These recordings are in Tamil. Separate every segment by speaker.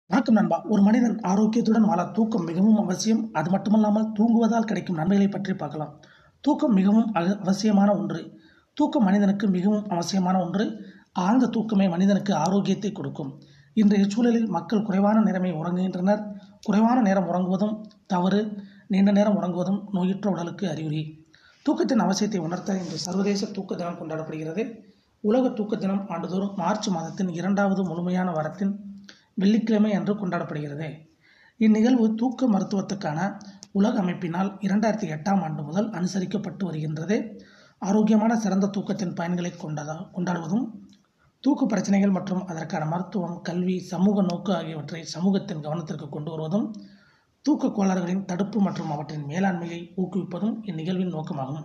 Speaker 1: வணக்கம் நண்பா ஒரு மனிதன் ஆரோக்கியத்துடன் வாழ தூக்கம் மிகவும் அவசியம் அது மட்டுமல்லாமல் தூங்குவதால் கிடைக்கும் நன்மைகளை பற்றி பார்க்கலாம் தூக்கம் மிகவும் அவ- அவசியமான ஒன்று தூக்கம் மனிதனுக்கு மிகவும் அவசியமான ஒன்று ஆழ்ந்த தூக்கமே மனிதனுக்கு ஆரோக்கியத்தை கொடுக்கும் இன்றைய சூழலில் மக்கள் குறைவான நேரமே உறங்குகின்றனர் குறைவான நேரம் உறங்குவதும் தவறு நீண்ட நேரம் உறங்குவதும் நோயுற்ற உடலுக்கு அறிகுறி தூக்கத்தின் அவசியத்தை உணர்த்த இன்று சர்வதேச தூக்க தினம் கொண்டாடப்படுகிறது உலக தூக்க தினம் ஆண்டுதோறும் மார்ச் மாதத்தின் இரண்டாவது முழுமையான வாரத்தின் வெள்ளிக்கிழமை அன்று கொண்டாடப்படுகிறது இந்நிகழ்வு தூக்க மருத்துவத்துக்கான உலக அமைப்பினால் இரண்டாயிரத்தி எட்டாம் ஆண்டு முதல் அனுசரிக்கப்பட்டு வருகின்றது ஆரோக்கியமான சிறந்த தூக்கத்தின் பயன்களை கொண்டதா கொண்டாடுவதும் தூக்க பிரச்சனைகள் மற்றும் அதற்கான மருத்துவம் கல்வி சமூக நோக்கு ஆகியவற்றை சமூகத்தின் கவனத்திற்கு கொண்டு வருவதும் தூக்க கோளாறுகளின் தடுப்பு மற்றும் அவற்றின் மேலாண்மையை ஊக்குவிப்பதும் இந்நிகழ்வின் நோக்கமாகும்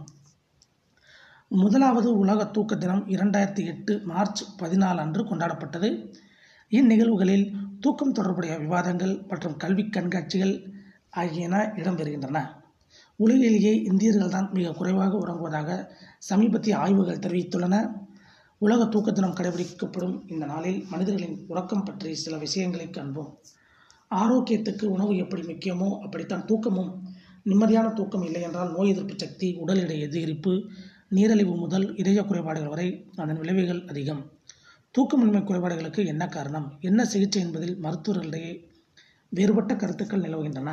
Speaker 1: முதலாவது உலக தூக்க தினம் இரண்டாயிரத்தி எட்டு மார்ச் பதினாலு அன்று கொண்டாடப்பட்டது இந்நிகழ்வுகளில் தூக்கம் தொடர்புடைய விவாதங்கள் மற்றும் கல்வி கண்காட்சிகள் ஆகியன இடம்பெறுகின்றன உலகிலேயே இந்தியர்கள் தான் மிக குறைவாக உறங்குவதாக சமீபத்திய ஆய்வுகள் தெரிவித்துள்ளன உலக தூக்க தினம் கடைபிடிக்கப்படும் இந்த நாளில் மனிதர்களின் உறக்கம் பற்றி சில விஷயங்களை காண்போம் ஆரோக்கியத்துக்கு உணவு எப்படி முக்கியமோ அப்படித்தான் தூக்கமும் நிம்மதியான தூக்கம் இல்லை என்றால் நோய் எதிர்ப்பு சக்தி உடல் எடை அதிகரிப்பு நீரிழிவு முதல் இதய குறைபாடுகள் வரை அதன் விளைவுகள் அதிகம் தூக்கமின்மை குறைபாடுகளுக்கு என்ன காரணம் என்ன சிகிச்சை என்பதில் மருத்துவர்களிடையே வேறுபட்ட கருத்துக்கள் நிலவுகின்றன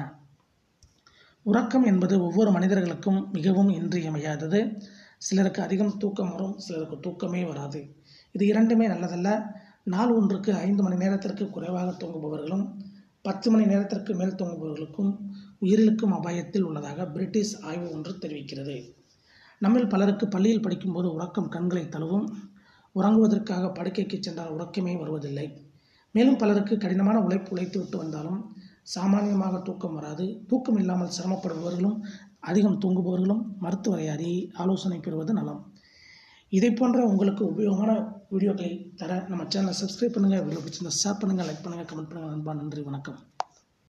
Speaker 1: உறக்கம் என்பது ஒவ்வொரு மனிதர்களுக்கும் மிகவும் இன்றியமையாதது சிலருக்கு அதிகம் தூக்கம் வரும் சிலருக்கு தூக்கமே வராது இது இரண்டுமே நல்லதல்ல நாள் ஒன்றுக்கு ஐந்து மணி நேரத்திற்கு குறைவாக தூங்குபவர்களும் பத்து மணி நேரத்திற்கு மேல் தூங்குபவர்களுக்கும் உயிரிழக்கும் அபாயத்தில் உள்ளதாக பிரிட்டிஷ் ஆய்வு ஒன்று தெரிவிக்கிறது நம்மில் பலருக்கு பள்ளியில் படிக்கும்போது உறக்கம் கண்களை தழுவும் உறங்குவதற்காக படுக்கைக்கு சென்றால் உறக்கமே வருவதில்லை மேலும் பலருக்கு கடினமான உழைப்பு உழைத்து விட்டு வந்தாலும் சாமானியமாக தூக்கம் வராது தூக்கம் இல்லாமல் சிரமப்படுபவர்களும் அதிகம் தூங்குபவர்களும் மருத்துவரை அறி ஆலோசனை பெறுவது நலம் இதை போன்ற உங்களுக்கு உபயோகமான வீடியோக்களை தர நம்ம சேனலை சப்ஸ்கிரைப் பண்ணுங்கள் வீடியோ பிடிச்சிருந்தா ஷேர் பண்ணுங்கள் லைக் பண்ணுங்கள் கமெண்ட் பண்ணுங்கள் நண்பா நன்றி வணக்கம்